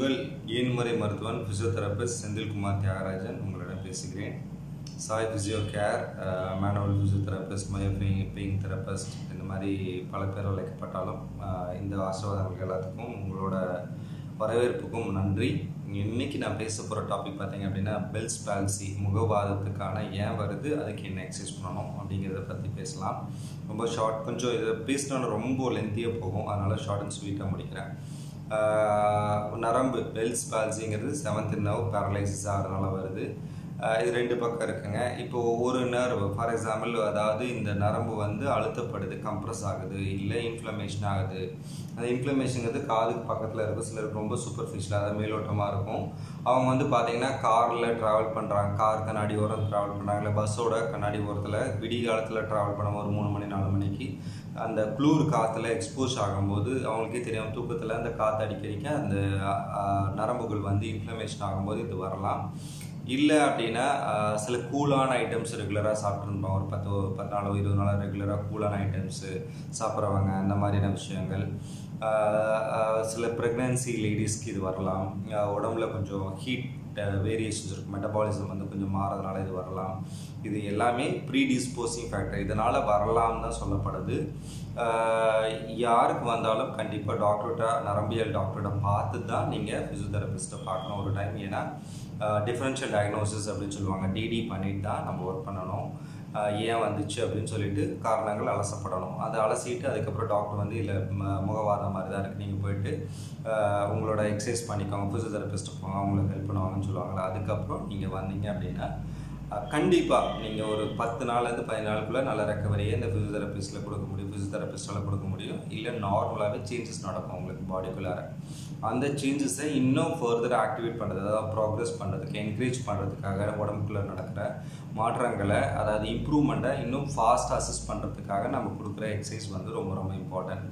உங்கள் ஏன்முறை மருத்துவன் ஃபிசியோதெரபிஸ்ட் செந்தில்குமார் தியாகராஜன் உங்களிடம் பேசுகிறேன் Sai physio care manual physiotherapist myo pain therapist இந்த மாதிரி பல பேர் அழைக்கப்பட்டாலும் ஆஹ் இந்த ஆசீர்வாதங்கள் எல்லாத்துக்கும் உங்களோட வரவேற்புக்கும் நன்றி இன்னைக்கு நான் பேச போகிற டாபிக் பார்த்தீங்க அப்படின்னா பெல்ஸ் பால்சி முகவாதத்துக்கான ஏன் வருது அதுக்கு என்ன எக்ஸசைஸ் பண்ணணும் அப்படிங்கிறத பற்றி பேசலாம் ரொம்ப ஷார்ட் கொஞ்சம் இதை பேசினோன்னா ரொம்ப லென்த்தியாக போகும் அதனால் ஷார்ட் அண்ட் ஸ்வீட்டாக முடிக்கிறேன் ஆஹ் நரம்பு பெல்ஸ் பால்சிங்கிறது செவன்த் நர்வ் பேரலைசிஸ் ஆகிறதுனால வருது ஆஹ் இது ரெண்டு பக்கம் இருக்குங்க இப்போ ஒவ்வொரு நர்வ் ஃபார் எக்ஸாம்பிள் அதாவது இந்த நரம்பு வந்து அழுத்தப்படுது கம்ப்ரஸ் ஆகுது இல்லை இன்ஃப்ளமேஷன் ஆகுது அந்த இன்ஃப்ளமேஷனுங்கிறது காதுக்கு பக்கத்தில் இருக்கும் சிலருக்கு ரொம்ப சூப்பர்ஃபிஷியல் அதாவது மேலோட்டமாக இருக்கும் அவங்க வந்து பார்த்தீங்கன்னா காரில் ட்ராவல் பண்ணுறாங்க கார் கண்ணாடி ஓரம் ட்ராவல் பண்ணுறாங்க இல்லை பஸ்ஸோட கண்ணாடி ஓரத்தில் விடிய காலத்தில் ட்ராவல் பண்ணும் ஒரு மூணு மணி நாலு மணிக்கு அந்த குளூர் காற்றுல எக்ஸ்போஸ் ஆகும்போது அவங்களுக்கே தெரியும் தூக்கத்தில் அந்த காற்று அடிக்கடிக்க அந்த ஆஹ், நரம்புகள் வந்து இன்ஃப்ளமேஷன் ஆகும்போது இது வரலாம் இல்லை அப்படின்னா ஆஹ், சில கூலான ஐட்டம்ஸ் ரெகுலராக சாப்பிட்ருப்போம் ஒரு பத்து பத்து நாளோ இருபது நாளோ ரெகுலராக கூலான ஐட்டம்ஸு சாப்பிட்றவங்க அந்த மாதிரியான விஷயங்கள் ஆஹ், ஆஹ், சில ப்ரெக்னன்சி லேடிஸ்க்கு இது வரலாம் ஆஹ், உடம்புல கொஞ்சம் ஹீட் வேரியேஷன்ஸ் இருக்கும் மெட்டபாலிசம் வந்து கொஞ்சம் மாறதுனால இது வரலாம் இது எல்லாமே ப்ரீ டிஸ்போசிங் ஃபேக்டர் இதனால் வரலாம் தான் சொல்லப்படுது ஆஹ், யாருக்கு வந்தாலும் கண்டிப்பாக டாக்டர்கிட்ட நரம்பியல் டாக்டர்கிட்ட பார்த்து தான் நீங்கள் ஃபிசியோதெரபிஸ்ட்டை பார்க்கணும் ஒரு டைம் ஏன்னா டிஃப்ரென்ஷியல் டயக்னோசிஸ் அப்படின்னு சொல்லுவாங்க டிடி பண்ணிட்டு தான் நம்ம ஒர்க் பண்ணணும் ஆஹ் ஏன் வந்துச்சு அப்படின்னு சொல்லிட்டு காரணங்கள் அலசப்படணும் அதை அலசிட்டு அதுக்கப்புறம் டாக்டர் வந்து இல்லை முகவாதம் மாதிரி தான் இருக்குது நீங்கள் போயிட்டு ஆஹ் உங்களோட எக்ஸசைஸ் பண்ணிக்கோங்க ஃபிசியோதெரபிஸ்ட் போங்க அவங்களுக்கு ஹெல்ப் பண்ணுவாங்கன்னு சொல்லுவாங்களா அதுக்கப்புறம் நீங்கள் வந்தீங்க அப்படின்னா கண்டிப்பாக நீங்கள் ஒரு பத்து நாள்லேருந்து பதினாலு நாளுக்குள்ளே நல்ல ரெக்கவரியை இந்த ஃபிசியோதெரபிஸ்ட்டில் கொடுக்க முடியும் ஃபிசியோதெரபிஸ்டால் கொடுக்க முடியும் இல்லை நார்மலாகவே சேஞ்சஸ் நடக்கும் உங்களுக்கு பாடிக்குள்ளார அந்த சேஞ்சஸை இன்னும் ஃபர்தர் ஆக்டிவேட் பண்ணுறது அதாவது ப்ராக்ரஸ் பண்ணுறதுக்கு என்கரேஜ் பண்ணுறதுக்காக உடம்புக்குள்ளே நடக்கிற மாற்றங்களை அதாவது இம்ப்ரூவ்மெண்ட்டை இன்னும் ஃபாஸ்ட் அசிஸ்ட் பண்ணுறதுக்காக நம்ம கொடுக்குற எக்ஸசைஸ் வந்து ரொம்ப ரொம்ப இம்பார்ட்டன்ட்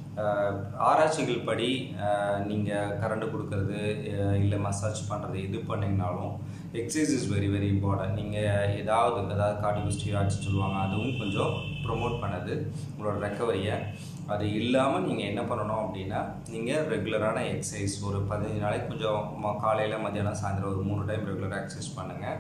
ஆராய்ச்சிகள் படி நீங்கள் கரண்ட் கொடுக்கறது இல்லை மசாஜ் பண்ணுறது எது பண்ணிங்கனாலும் exercise is very very important நீங்கள் ஏதாவது அதாவது கார்டியோஸ்டி ஆட்சி சொல்லுவாங்க அதுவும் கொஞ்சம் ப்ரொமோட் பண்ணுது உங்களோட ரெக்கவரியை அது இல்லாமல் நீங்கள் என்ன பண்ணணும் அப்படின்னா நீங்கள் ரெகுலரான எக்ஸசைஸ் ஒரு பதினஞ்சு நாளைக்கு கொஞ்சம் காலையில் மத்தியானம் சாயந்தரம் ஒரு மூணு டைம் ரெகுலராக எக்ஸசைஸ் பண்ணுங்கள்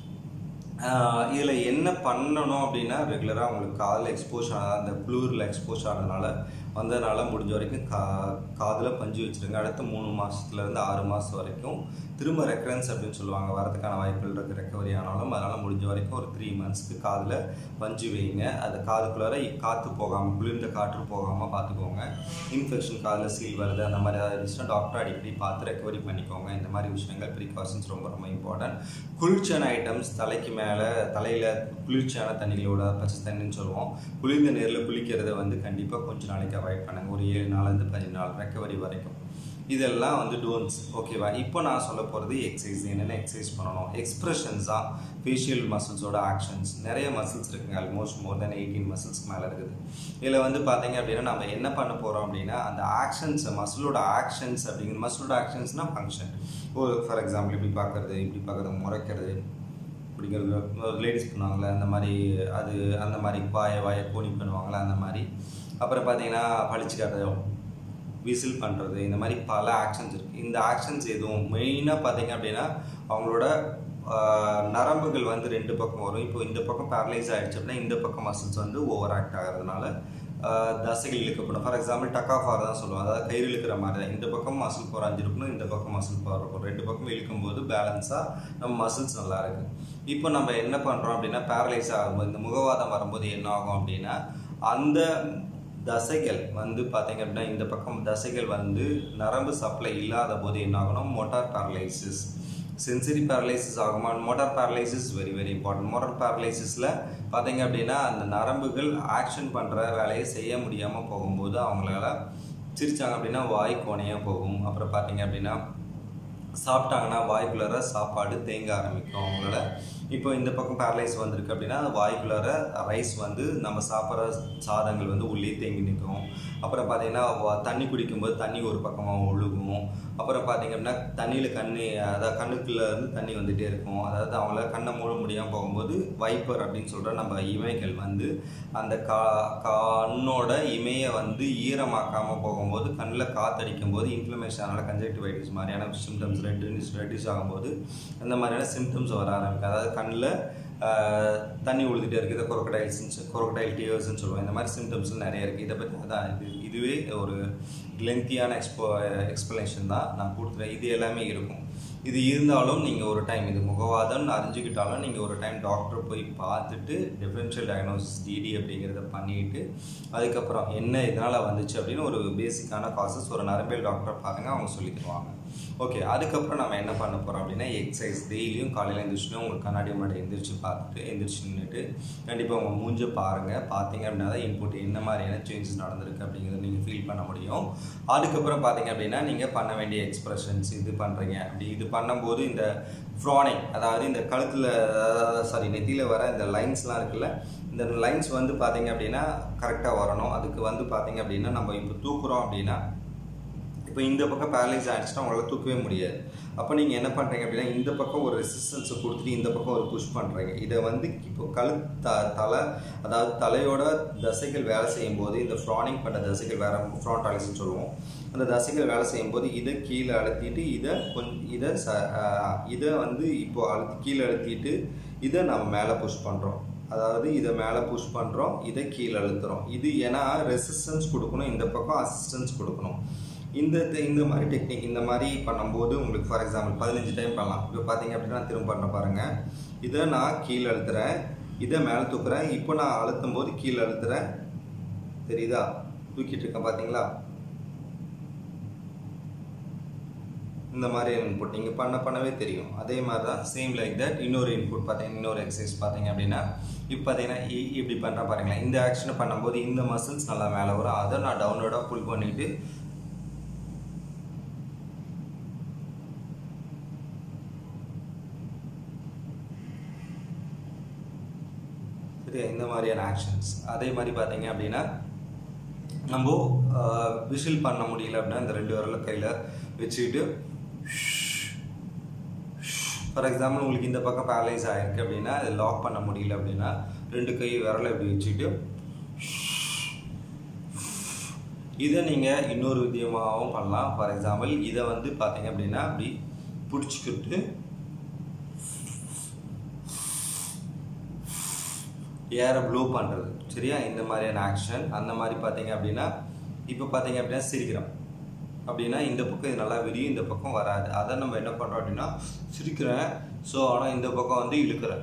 இதில் என்ன பண்ணணும் அப்படின்னா ரெகுலராக உங்களுக்கு காதில் எக்ஸ்போஸ் ஆனது அந்த குளூரில் எக்ஸ்போஸ் ஆனதுனால வந்ததுனால முடிஞ்ச வரைக்கும் கா காதில் பஞ்சு வச்சுருங்க அடுத்த மூணு மாதத்துலேருந்து ஆறு மாதம் வரைக்கும் திரும்ப ரெக்கரன்ஸ் அப்படின்னு சொல்லுவாங்க வரதுக்கான வாய்ப்புகள் இருக்குது ரெக்கவரி ஆனாலும் அதனால் முடிஞ்ச வரைக்கும் ஒரு த்ரீ மந்த்ஸ்க்கு காதில் பஞ்சு வைங்க அது காதுக்குள்ளார காற்று போகாமல் குளிர்ந்த காற்று போகாமல் பார்த்துக்கோங்க இன்ஃபெக்ஷன் காதில் சீல் வருது அந்த மாதிரி ஏதாவது இருந்துச்சுன்னா டாக்டர் அடிக்கடி பார்த்து ரெக்கவரி பண்ணிக்கோங்க இந்த மாதிரி விஷயங்கள் ப்ரிகாஷன்ஸ் ரொம்ப ரொம்ப இம்பார்ட்டன்ட் குளிர்ச்சியான ஐட்டம்ஸ் தலைக்கு மேலே தலையில் குளிர்ச்சியான தண்ணிகளோட பச்சை தண்ணின்னு சொல்லுவோம் குளிர்ந்த நேரில் குளிக்கிறத வந்து கண்டிப்பாக கொஞ்ச நாளைக்கு அவாய்ட் பண்ணுங்கள் ஒரு ஏழு நாள்லேருந்து பதினஞ்சு நாள் ரெக்கவரி வரைக்கும் இதெல்லாம் வந்து டோன்ஸ் ஓகேவா இப்போ நான் சொல்ல போகிறது எக்ஸசைஸ் என்னென்ன எக்ஸசைஸ் பண்ணணும் எக்ஸ்பிரஷன்ஸாக ஃபேஷியல் மசில்ஸோட ஆக்ஷன்ஸ் நிறைய மசில்ஸ் இருக்குங்க ஆல்மோஸ்ட் மோர் தென் எயிட்டீன் மசில்ஸ்க்கு மேலே இருக்குது இதில் வந்து பார்த்தீங்க அப்படின்னா நம்ம என்ன பண்ண போகிறோம் அப்படின்னா அந்த ஆக்ஷன்ஸ் மசிலோட ஆக்ஷன்ஸ் அப்படிங்கிற மசிலோட ஆக்ஷன்ஸ்னால் ஃபங்க்ஷன் ஒரு ஃபார் எக்ஸாம்பிள் இப்படி பார்க்குறது இப்படி பார்க்குறது முறைக்கிறது அப்படிங்கிறது லேடிஸ் பண்ணுவாங்கள்ல அந்த மாதிரி அது அந்த மாதிரி வாய வாய கோணி பண்ணுவாங்கள்ல அந்த மாதிரி அப்புறம் பார்த்தீங்கன்னா பழிச்சுக்காத விசில் பண்ணுறது இந்த மாதிரி பல ஆக்ஷன்ஸ் இருக்குது இந்த ஆக்ஷன்ஸ் எதுவும் மெயினாக பார்த்தீங்க அப்படின்னா அவங்களோட ஆஹ், நரம்புகள் வந்து ரெண்டு பக்கம் வரும் இப்போ இந்த பக்கம் பேரலைஸ் ஆகிடுச்சு அப்படின்னா இந்த பக்கம் மசில்ஸ் வந்து ஓவர் ஆக்ட் ஆகிறதுனால ஆஹ், தசைகள் இழுக்கப்படும் ஃபார் எக்ஸாம்பிள் டக்காஃபார் தான் சொல்லுவோம் அதாவது கயிறு இழுக்கிற மாதிரி தான் இந்த பக்கம் மசில் போகிற அஞ்சு இருக்கணும் இந்த பக்கம் மசில் போகிற இருக்கும் ரெண்டு பக்கம் இழுக்கும்போது பேலன்ஸாக நம்ம மசில்ஸ் நல்லா இருக்கு இப்போ நம்ம என்ன பண்ணுறோம் அப்படின்னா பேரலைஸ் ஆகும்போது இந்த முகவாதம் வரும்போது என்ன ஆகும் அப்படின்னா அந்த தசைகள் வந்து பார்த்தீங்க அப்படின்னா இந்த பக்கம் தசைகள் வந்து நரம்பு சப்ளை இல்லாத போது என்ன ஆகணும் மோட்டார் பேரலைசிஸ் சென்சரி பேரலைசிஸ் ஆகுமா motor paralysis very very important motor பேரலைசிஸில் பார்த்தீங்க அப்படின்னா அந்த நரம்புகள் ஆக்ஷன் பண்ணுற வேலையை செய்ய முடியாமல் போகும்போது அவங்களால சிரிச்சாங்க அப்படின்னா வாய் கோணையாக போகும் அப்புறம் பார்த்தீங்க அப்படின்னா சாப்பிட்டாங்கன்னா வாய்க்குள்ளார சாப்பாடு தேங்க ஆரம்பிக்கும் அவங்களோட இப்போ இந்த பக்கம் பேரலைஸ் வந்திருக்கு அப்படின்னா அந்த வாய்க்குள்ளார ரைஸ் வந்து நம்ம சாப்பிட்ற சாதங்கள் வந்து உள்ளே தேங்கி நிற்கும் அப்புறம் பார்த்தீங்கன்னா வ- தண்ணி குடிக்கும்போது தண்ணி ஒரு பக்கமாக ஒழுகும் அப்புறம் பார்த்தீங்க அப்படின்னா தண்ணியில் கண்ணு அதாவது கண்ணுக்குள்ள இருந்து தண்ணி வந்துகிட்டே இருக்கும் அதாவது அவங்கள கண்ணை மூட முடியாமல் போகும்போது வைப்பர் அப்படின்னு சொல்கிற நம்ம இமைகள் வந்து அந்த கா கண்ணோட இமையை வந்து ஈரமாக்காமல் போகும்போது கண்ணில் காத்தடிக்கும் போது இன்ஃப்ளமேஷன் அதனால் கன்ஜெக்டிவைட்டிஸ் மாதிரியான சிம்டம்ஸ் ரெட்டிஸ் ரெட்டிஸ் ஆகும்போது அந்த மாதிரியான சிம்டம்ஸ் வர ஆரம்பிக்கும் அதாவது கண்ணில் தண்ணி உழுதுட்டே இருக்குது இதை கொரக்கடைல்ஸ் கொரக்கடைல் டியர்ஸ்னு சொல்லுவோம் இந்த மாதிரி சிம்டம்ஸ் நிறைய இருக்குது இதை பற்றி அதான் இது இதுவே ஒரு லென்த்தியான எக்ஸ்போ எக்ஸ்ப்ளனேஷன் தான் நான் கொடுத்துறேன் இது எல்லாமே இருக்கும் இது இருந்தாலும் நீங்கள் ஒரு டைம் இது முகவாதம்னு அறிஞ்சுக்கிட்டாலும் நீங்கள் ஒரு டைம் டாக்டர் போய் பார்த்துட்டு டிஃப்ரென்ஷியல் டயக்னோசிஸ் டிடி அப்படிங்கிறத பண்ணிட்டு அதுக்கப்புறம் என்ன இதனால் வந்துச்சு அப்படின்னு ஒரு பேசிக்கான காசஸ் ஒரு நரம்பியல் டாக்டரை பாருங்கள் அவங்க சொல்லி தருவாங்க ஓகே அதுக்கப்புறம் நம்ம என்ன பண்ண போகிறோம் அப்படின்னா எக்ஸசைஸ் டெய்லியும் காலையில் எழுந்திரிச்சுன்னா உங்களுக்கு கண்ணாடி முன்னாடி எந்திரிச்சு பார்த்துட்டு எந்திரிச்சு நின்றுட்டு கண்டிப்பாக உங்கள் மூஞ்ச பாருங்கள் பார்த்தீங்க அப்படின்னா தான் இன்புட் என்ன மாதிரியான சேஞ்சஸ் நடந்திருக்கு அப்படிங்கிறத நீங்கள் ஃபீல் பண்ண முடியும் அதுக்கப்புறம் பார்த்தீங்க அப்படின்னா நீங்கள் பண்ண வேண்டிய எக்ஸ்பிரஷன்ஸ் இது பண்ணுறீங்க அப்படி இது பண்ணும்போது இந்த ஃப்ரானிங் அதாவது இந்த கழுத்தில் சாரி நெத்தியில் வர இந்த லைன்ஸ்லாம் இருக்குல்ல இந்த லைன்ஸ் வந்து பார்த்தீங்க அப்படின்னா கரெக்டாக வரணும் அதுக்கு வந்து பார்த்தீங்க அப்படின்னா நம்ம இப்போ தூக்குறோம் அப்படின்னா இப்போ இந்த பக்கம் பேரலைஸ் ஆகிடுச்சுன்னா உங்களால் தூக்கவே முடியாது அப்போ நீங்கள் என்ன பண்ணுறீங்க அப்படின்னா இந்த பக்கம் ஒரு ரெசிஸ்டன்ஸை கொடுத்துட்டு இந்த பக்கம் ஒரு புஷ் பண்ணுறீங்க இதை வந்து இப்போ கழு த தலை அதாவது தலையோட தசைகள் வேலை செய்யும் போது இந்த ஃப்ரானிங் பண்ண தசைகள் வேற ஃப்ரான்டாலிஸ்ன்னு சொல்லுவோம் அந்த தசைகள் வேலை செய்யும் போது இதை கீழே அழுத்திட்டு இதை கொஞ்சம் இதை ச ஆஹ் இதை வந்து இப்போ அழுத்தி கீழே அழுத்திட்டு இதை நம்ம மேலே புஷ் பண்ணுறோம் அதாவது இதை மேலே புஷ் பண்ணுறோம் இதை கீழே அழுத்துறோம் இது ஏன்னா ரெசிஸ்டன்ஸ் கொடுக்கணும் இந்த பக்கம் அசிஸ்டன்ஸ் கொடுக்கணும் இந்த த- இந்த மாதிரி டெக்னிக் இந்த மாதிரி பண்ணும்போது உங்களுக்கு ஃபார் எக்ஸாம்பிள் பதினஞ்சு டைம் பண்ணலாம் இப்போ பார்த்தீங்க அப்படின்னா நான் திரும்ப பண்ண பாருங்கள் இதை நான் கீழே அழுத்துறேன் இதை மேலே தூக்குறேன் இப்போ நான் அழுத்தும் போது கீழே அழுத்துறேன் தெரியுதா தூக்கிட்டு இருக்கேன் பார்த்தீங்களா இந்த மாதிரி இன்புட் நீங்கள் பண்ண பண்ணவே தெரியும் அதே மாதிரி தான் சேம் லைக் தட் இன்னொரு இன்புட் பார்த்தீங்கன்னா இன்னொரு எக்ஸசைஸ் பார்த்தீங்க அப்படின்னா இப்போ பார்த்தீங்கன்னா இ- இப்படி பண்ணுறேன் பாருங்களேன் இந்த ஆக்ஷனை பண்ணும்போது இந்த மசில்ஸ் நல்லா மேலே வரும் அதை நான் டவுன்லோடாக புல் பண்ணிவிட்டு சரியா இந்த மாதிரியான ஆக்ஷன்ஸ் அதே மாதிரி பார்த்தீங்க அப்படின்னா நம்ம விஷில் பண்ண முடியல அப்படின்னா இந்த ரெண்டு விரல கையில் வச்சுக்கிட்டு ஃபார் எக்ஸாம்பிள் உங்களுக்கு இந்த பக்கம் பேரலைஸ் ஆகிருக்கு அப்படின்னா அது லாக் பண்ண முடியல அப்படின்னா ரெண்டு கை விரலை இப்படி வச்சுக்கிட்டு இதை நீங்கள் இன்னொரு விதமாகவும் பண்ணலாம் ஃபார் எக்ஸாம்பிள் இதை வந்து பார்த்தீங்க அப்படின்னா அப்படி பிடிச்சிக்கிட்டு ஏரை ப்ளோ பண்ணுறது சரியா இந்த மாதிரியான ஆக்ஷன் அந்த மாதிரி பார்த்தீங்க அப்படின்னா இப்போ பார்த்தீங்க அப்படின்னா சிரிக்கிறோம் அப்படின்னா இந்த பக்கம் இது நல்லா விரியும் இந்த பக்கம் வராது அதை நம்ம என்ன பண்ணுறோம் அப்படின்னா சிரிக்கிறேன் ஸோ ஆனால் இந்த பக்கம் வந்து இழுக்கிறேன்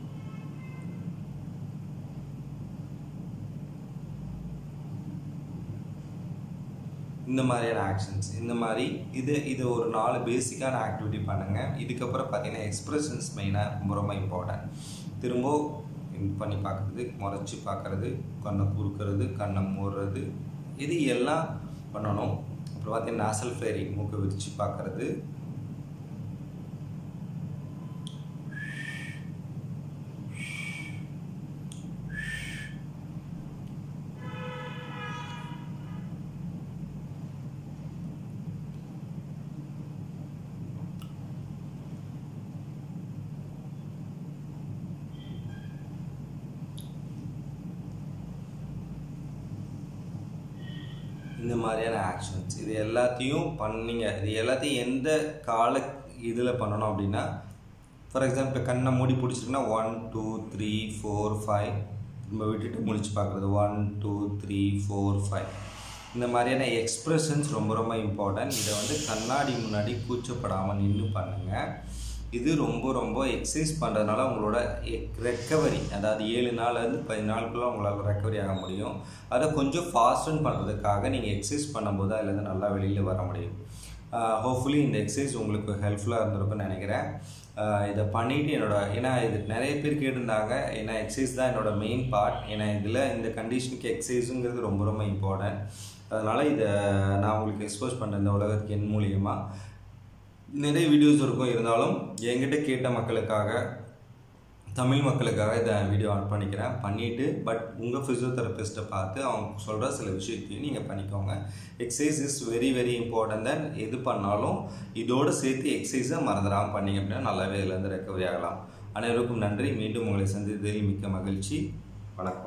இந்த மாதிரியான ஆக்ஷன்ஸ் இந்த மாதிரி இது இது ஒரு நாலு பேசிக்கான ஆக்டிவிட்டி பண்ணுங்கள் இதுக்கப்புறம் பார்த்தீங்கன்னா எக்ஸ்பிரஷன்ஸ் மெயினாக ரொம்ப ரொம்ப இம்பார்ட்டன்ட் திரும்ப இது பண்ணி பார்க்குறது முறைச்சி பார்க்குறது கண்ணை குறுக்கிறது கண்ணை மூடுறது இது எல்லாம் பண்ணணும் அப்புறம் பார்த்தீங்கன்னா நாசல் ஃபேரி மூக்கை விரித்து பார்க்குறது இந்த மாதிரியான ஆக்ஷன்ஸ் இது எல்லாத்தையும் பண்ணீங்க இது எல்லாத்தையும் எந்த கால இதில் பண்ணணும் அப்படின்னா ஃபார் எக்ஸாம்பிள் கண்ணை மூடி பிடிச்சிருக்குன்னா one two three four five நம்ம விட்டுட்டு முடிச்சு பார்க்குறது one two three four five இந்த மாதிரியான எக்ஸ்ப்ரெஷன்ஸ் ரொம்ப ரொம்ப இம்பார்ட்டன்ட் இதை வந்து கண்ணாடி முன்னாடி கூச்சப்படாமல் நின்று பண்ணுங்கள் இது ரொம்ப ரொம்ப எக்ஸசைஸ் பண்ணுறதுனால உங்களோட ரெக்கவரி அதாவது ஏழு நாள்லேருந்து பதினாலு நாளுக்குள்ள உங்களால் ரெக்கவரி ஆக முடியும் அதை கொஞ்சம் ஃபாஸ்டன் பண்ணுறதுக்காக நீங்கள் எக்ஸசைஸ் பண்ணும்போது அதுலேருந்து நல்லா வெளியில் வர முடியும் ஹோப்ஃபுல்லி இந்த எக்ஸசைஸ் உங்களுக்கு ஹெல்ப்ஃபுல்லாக இருந்திருக்கும்னு நினைக்கிறேன் ஆஹ் இதை பண்ணிவிட்டு என்னோட ஏன்னா இது நிறைய பேர் கேட்டிருந்தாங்க ஏன்னா எக்ஸசைஸ் தான் என்னோட மெயின் பார்ட் ஏன்னா இதில் இந்த கண்டிஷனுக்கு எக்ஸசைஸுங்கிறது ரொம்ப ரொம்ப இம்பார்ட்டன்ட் அதனால் இதை நான் உங்களுக்கு எக்ஸ்போஸ் பண்ணுறேன் இந்த உலகத்துக்கு என் மூலியமாக நிறைய வீடியோஸ் இருக்கும் இருந்தாலும் என்கிட்ட கேட்ட மக்களுக்காக தமிழ் மக்களுக்காக இதை வீடியோ ஆன் பண்ணிக்கிறேன் பண்ணிவிட்டு பட் உங்கள் ஃபிசியோதெரபிஸ்ட்டை பார்த்து அவங்க சொல்கிற சில விஷயத்தையும் நீங்கள் பண்ணிக்கோங்க exercise is very very important then எது பண்ணாலும் இதோடு சேர்த்து எக்ஸசைஸை மறந்துடாமல் பண்ணிங்க அப்படின்னா நல்லாவே இதுலேருந்து ரெக்கவரி ஆகலாம் அனைவருக்கும் நன்றி மீண்டும் உங்களை சந்தித்ததில் மிக்க மகிழ்ச்சி வணக்கம்